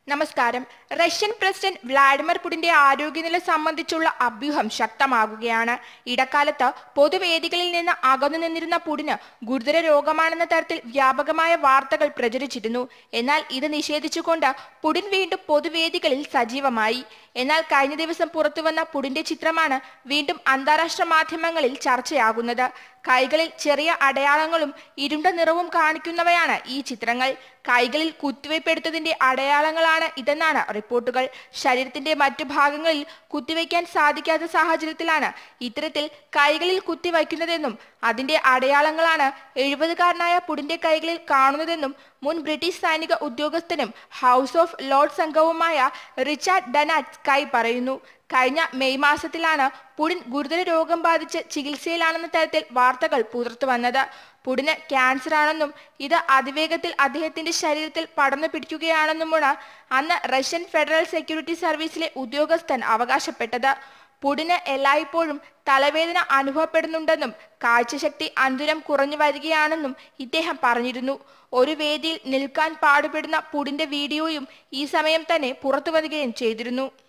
നമസ്കാരം Russian president Vladimir പുടിന്റെ ആരോഗ്യനില സംബന്ധിച്ചുള്ള അഭ്യൂഹം ശക്തമാകുകയാണ് ഇടക്കാലത്ത് പൊതുവേദികളിൽ നിന്ന് അകന്നു നിന്നിരുന്ന പുടിന് ഗുരുതര രോഗമാണെന്ന തരത്തിൽ വ്യാപകമായ വാർത്തകൾ പ്രചരിച്ചിരുന്നു എന്നാൽ ഇത് നിഷേധിച്ചുകൊണ്ട് പുടിൻ വീണ്ടും പൊതുവേദികളിൽ സജീവമായി എന്നാൽ കഴിഞ്ഞ ദിവസം പുറത്തുവന്ന പുടിന്റെ ചിത്രമാണ് വീണ്ടും അന്താരാഷ്ട്ര മാധ്യമങ്ങളിൽ ചർച്ചയാകുന്നത് കൈകളിൽ ചെറിയ അടയാളങ്ങളും ഇരുണ്ട നിറവും കാണിക്കുന്നവയാണ് ഈ ചിത്രങ്ങൾ കൈകളിൽ കുത്തിവയ്പ്പെടുത്തതിന്റെ അടയാളങ്ങളാണ് ഇതെന്നാണ് റിപ്പോർട്ടുകൾ ശരീരത്തിന്റെ മറ്റു ഭാഗങ്ങളിൽ കുത്തിവയ്ക്കാൻ സാധിക്കാത്ത സാഹചര്യത്തിലാണ് ഇത്തരത്തിൽ കൈകളിൽ കുത്തിവയ്ക്കുന്നതെന്നും അതിന്റെ അടയാളങ്ങളാണ് എഴുപതുകാരനായ പുടിന്റെ കൈകളിൽ കാണുന്നതെന്നും മുൻ ബ്രിട്ടീഷ് സൈനിക ഉദ്യോഗസ്ഥനും ഹൗസ് ഓഫ് ലോർഡ്സ് അംഗവുമായ റിച്ചാർഡ് ഡനാറ്റ് സ്കൈ പറയുന്നു കഴിഞ്ഞ മെയ് മാസത്തിലാണ് പുടിൻ ഗുരുതര രോഗം ബാധിച്ച് ചികിത്സയിലാണെന്ന തരത്തിൽ വാർത്തകൾ പുറത്തു വന്നത് പുടിന് ക്യാൻസർ ആണെന്നും ഇത് അതിവേഗത്തിൽ അദ്ദേഹത്തിന്റെ ശരീരത്തിൽ പടർന്നു പിടിക്കുകയാണെന്നുമാണ് അന്ന് റഷ്യൻ ഫെഡറൽ സെക്യൂരിറ്റി സർവീസിലെ ഉദ്യോഗസ്ഥൻ അവകാശപ്പെട്ടത് പുടിന് എല്ലായ്പ്പോഴും തലവേദന അനുഭവപ്പെടുന്നുണ്ടെന്നും കാഴ്ചശക്തി അനുദിനം കുറഞ്ഞു വരികയാണെന്നും ഇദ്ദേഹം പറഞ്ഞിരുന്നു ഒരു വേദിയിൽ നിൽക്കാൻ പാടുപെടുന്ന പുടിന്റെ വീഡിയോയും ഈ സമയം തന്നെ പുറത്തു വരികയും ചെയ്തിരുന്നു